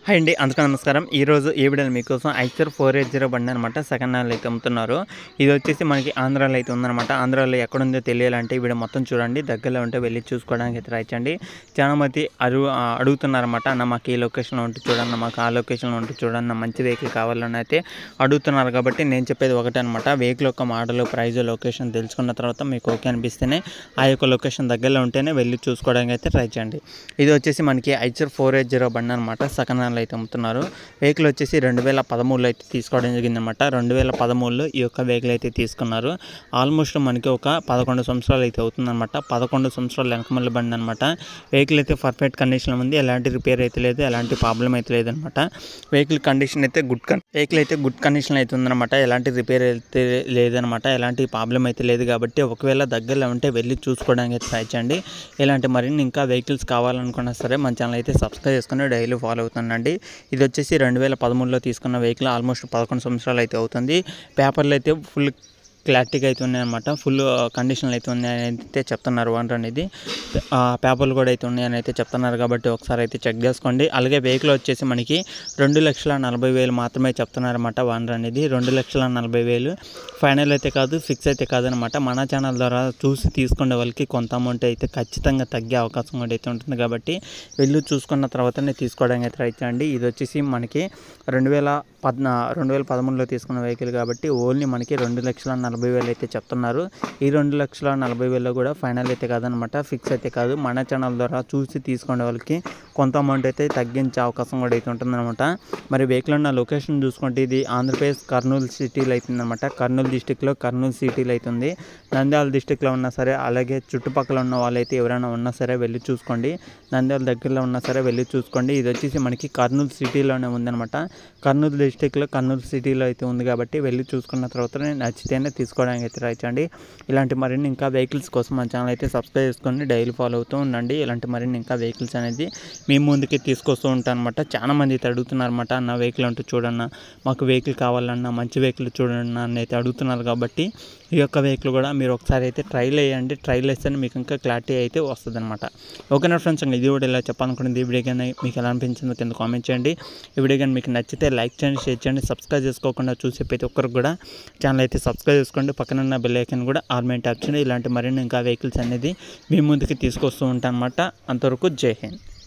hi అండి అందుకు నమస్కారం ఈరోజు ఈ వీడియోలో మీకోసం ఐచర్ ఫోర్ ఎయిట్ జీరో బండి అనమాట సెకండ్ హ్యాండ్ అయితే అమ్ముతున్నారు ఇది వచ్చేసి మనకి ఆంధ్రాలో అయితే ఉందన్నమాట ఆంధ్రాలో ఎక్కడుందో తెలియాలంటే ఈ వీడియో మొత్తం చూడండి దగ్గరలో ఉంటే వెళ్ళి చూసుకోవడానికి అయితే రాయించండి చాలా మంది అడుగు అడుగుతున్నారన్నమాట అన్న మాకు ఈ లొకేషన్లో ఉంటే చూడన్న మాకు ఆ లొకేషన్లో ఉంటే చూడన్న మంచి వెహికల్ కావాలని అయితే అడుగుతున్నారు కాబట్టి నేను చెప్పేది ఒకటే అనమాట వెహికల్ యొక్క మోడల్ ప్రైజ్ లొకేషన్ తెలుసుకున్న తర్వాత మీకు ఓకే అనిపిస్తేనే ఆ యొక్క లొకేషన్ దగ్గరలో ఉంటేనే వెళ్ళి చూసుకోవడానికి అయితే ట్రై చేయండి ఇది వచ్చేసి మనకి ఐచర్ ఫోర్ ఎయిట్ జీరో బండి అనమాట సెకండ్ హ్యాండ్లో అయితే అమ్ముతున్నారు వెహికల్ వచ్చేసి రెండు వేల పదమూడులో అయితే తీసుకోవడం జరిగిందనమాట రెండు వేల పదమూడులో ఈ యొక్క వెహికల్ అయితే తీసుకున్నారు ఆల్మోస్ట్ మనకి ఒక పదకొండు సంవత్సరాలు అయితే అవుతుందన్నమాట పదకొండు సంవత్సరాలు వెనకమల్లి బండి అనమాట వెహికల్ అయితే పర్ఫెక్ట్ కండిషన్లో ఉంది ఎలాంటి రిపేర్ అయితే లేదు ఎలాంటి ప్రాబ్లం అయితే లేదనమాట వెహికల్ కండిషన్ అయితే గుడ్ కన్ వెహికల్ అయితే గుడ్ కండిషన్లో అయితే ఉందన్నమాట ఎలాంటి రిపేర్ అయితే లేదనమాట ఎలాంటి ప్రాబ్లం అయితే లేదు కాబట్టి ఒకవేళ దగ్గరలో ఉంటే వెళ్ళి చూసుకోవడానికి అయితే ట్రై చేయండి ఇలాంటి మరిన్ని ఇంకా వెహికల్స్ కావాలనుకున్నా సరే మన ఛానల్ అయితే సబ్స్క్రైబ్ చేసుకుని డైలీ ఫాలో అవుతుండండి ఇది వచ్చేసి రెండు వేల పదమూడులో తీసుకున్న వెహికల్ ఆల్మోస్ట్ పదకొండు సంవత్సరాలు అయితే అవుతుంది పేపర్లు అయితే ఫుల్ క్లారిటీగా అయితే ఉన్నాయన్నమాట ఫుల్ కండిషన్లు అయితే ఉన్నాయని అయితే చెప్తున్నారు ఓనర్ అనేది ఆ, పేపర్లు కూడా అయితే ఉన్నాయని అయితే చెప్తున్నారు కాబట్టి ఒకసారి అయితే చెక్ చేసుకోండి అలాగే వెహికల్ వచ్చేసి మనకి రెండు లక్షల నలభై వేలు మాత్రమే చెప్తున్నారన్నమాట ఓనర్ అనేది రెండు లక్షల నలభై వేలు ఫైనల్ అయితే కాదు ఫిక్స్ అయితే కాదనమాట మన ఛానల్ ద్వారా చూసి తీసుకునే వాళ్ళకి కొంత అమౌంట్ అయితే ఖచ్చితంగా తగ్గే అవకాశం కూడా అయితే ఉంటుంది కాబట్టి వెళ్ళి చూసుకున్న తర్వాతనే తీసుకోవడానికి అయితే ట్రై చేయండి ఇది వచ్చేసి మనకి రెండు వేల పద్నా రెండు వేల పదమూడులో తీసుకున్న వెహికల్ కాబట్టి ఓన్లీ మనకి రెండు లక్షల నలభై వేలు అయితే చెప్తున్నారు ఈ రెండు లక్షల నలభై వేలు కూడా ఫైనల్ అయితే కాదనమాట ఫిక్స్ అయితే కాదు మన ఛానల్ ద్వారా చూసి తీసుకునే వాళ్ళకి కొంత అమౌంట్ అయితే తగ్గించే అవకాశం కూడా అయితే ఉంటుందన్నమాట మరి వెహికల్ ఉన్న లొకేషన్ చూసుకుంటే ఇది ఆంధ్రప్రదేశ్ కర్నూలు సిటీలో అవుతుందన్నమాట కర్నూలు డిస్టిక్లో కర్నూలు సిటీలో అవుతుంది నంద్యాల డిస్టిక్లో ఉన్నా సరే అలాగే చుట్టుపక్కల ఉన్న వాళ్ళైతే ఎవరైనా ఉన్నా సరే వెళ్ళి చూసుకోండి నంద్యాల దగ్గరలో ఉన్నా సరే వెళ్ళి చూసుకోండి ఇది వచ్చేసి మనకి కర్నూలు సిటీలోనే ఉందన్నమాట కర్నూలు డిస్టిక్లో కర్నూలు సిటీలో అయితే ఉంది కాబట్టి వెళ్ళి చూసుకున్న తర్వాత నచ్చితేనే తీసుకోవడానికి అయితే ట్రై చేయండి ఇలాంటి మరిన్ని ఇంకా వెహికల్స్ కోసం మన ఛానల్ అయితే సబ్స్క్రైబ్ చేసుకొని డైలీ ఫాలో అవుతూ ఉండండి ఇలాంటి మరిన్ని ఇంకా వెహికల్స్ అనేది మీ ముందుకి తీసుకొస్తూ ఉంటాను అనమాట చాలా మంది అయితే అడుగుతున్నారు అనమాట నా వెహికల్ అంటూ చూడన్న మాకు వెహికల్ కావాలన్నా మంచి వెహికల్ చూడన్నా అని అయితే అడుగుతున్నారు కాబట్టి ఈ యొక్క వెహికల్ కూడా మీరు ఒకసారి అయితే ట్రైల్ వేయండి ట్రైల్ వేస్తేనే మీకు ఇంకా క్లారిటీ అయితే వస్తుంది అనమాట ఓకేనా ఫ్రెండ్స్ ఇంకా ఇది కూడా ఇలా చెప్పాలనుకున్నది ఈ వీడియో కానీ మీకు ఎలా అనిపించిందో కింద కామెంట్ చేయండి ఈ వీడియో కానీ మీకు నచ్చితే లైక్ చేయండి షేర్ చేయండి సబ్స్క్రైబ్ చేసుకోకుండా చూసే ప్రతి ఒక్కరికి కూడా ఛానల్ అయితే సబ్స్క్రైబ్ చేసుకోండి పక్కన ఉన్న బెల్ ఐకన్ కూడా ఆర్మెంట్ ట్యాప్ చేయండి ఇలాంటి మరిన్ని ఇంకా వెహికల్స్ అనేది మీ ముందుకి తీసుకొస్తూ ఉంటాను అనమాట అంతవరకు జై హింద్